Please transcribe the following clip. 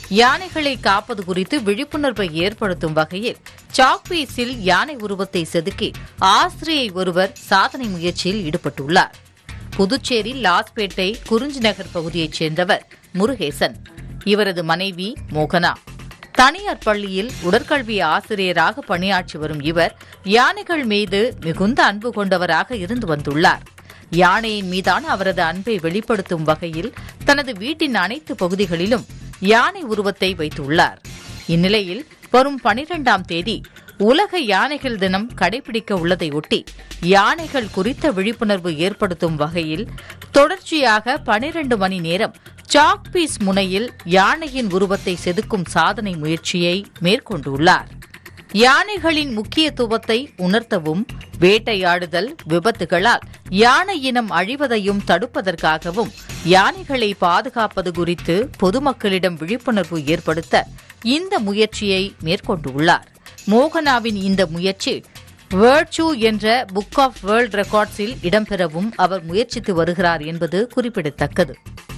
யானைகளை காப்பது குறித்து விழிப்புணர்வை ஏற்படுத்தும் வகையில் சாக்பீஸில் யானை உருவத்தை செதுக்கி ஆசிரியை ஒருவர் சாதனை முயற்சியில் ஈடுபட்டுள்ளார் புதுச்சேரி லாஸ்பேட்டை குறிஞ்சி நகர் பகுதியைச் சேர்ந்தவர் முருகேசன் இவரது மனைவி மோகனா தனியார் பள்ளியில் உடற்கல்வி ஆசிரியராக பணியாற்றி வரும் இவர் யானைகள் மீது மிகுந்த அன்பு கொண்டவராக இருந்து வந்துள்ளார் யானையின் மீதான அவரது அன்பை வெளிப்படுத்தும் வகையில் தனது வீட்டின் அனைத்து பகுதிகளிலும் யானை உருவத்தை வைத்துள்ளார் இந்நிலையில் வரும் பனிரெண்டாம் தேதி உலக யானைகள் தினம் கடைபிடிக்க உள்ளதையொட்டி யானைகள் குறித்த விழிப்புணர்வு ஏற்படுத்தும் வகையில் தொடர்ச்சியாக பனிரண்டு மணி நேரம் சாக்பீஸ் முனையில் யானையின் உருவத்தை செதுக்கும் சாதனை முயற்சியை மேற்கொண்டுள்ளார் யானைகளின் முக்கியத்துவத்தை உணர்த்தவும் வேட்டையாடுதல் விபத்துகளால் யானை இனம் அழிவதையும் தடுப்பதற்காகவும் யானைகளை பாதுகாப்பது குறித்து பொதுமக்களிடம் விழிப்புணர்வு ஏற்படுத்த இந்த முயற்சியை மேற்கொண்டுள்ளார் மோகனாவின் இந்த முயற்சி வேர்ச்சூ என்ற புக் ஆஃப் வேர்ல்ட் ரெக்கார்ட்ஸில் இடம்பெறவும் அவர் முயற்சித்து வருகிறார் என்பது குறிப்பிடத்தக்கது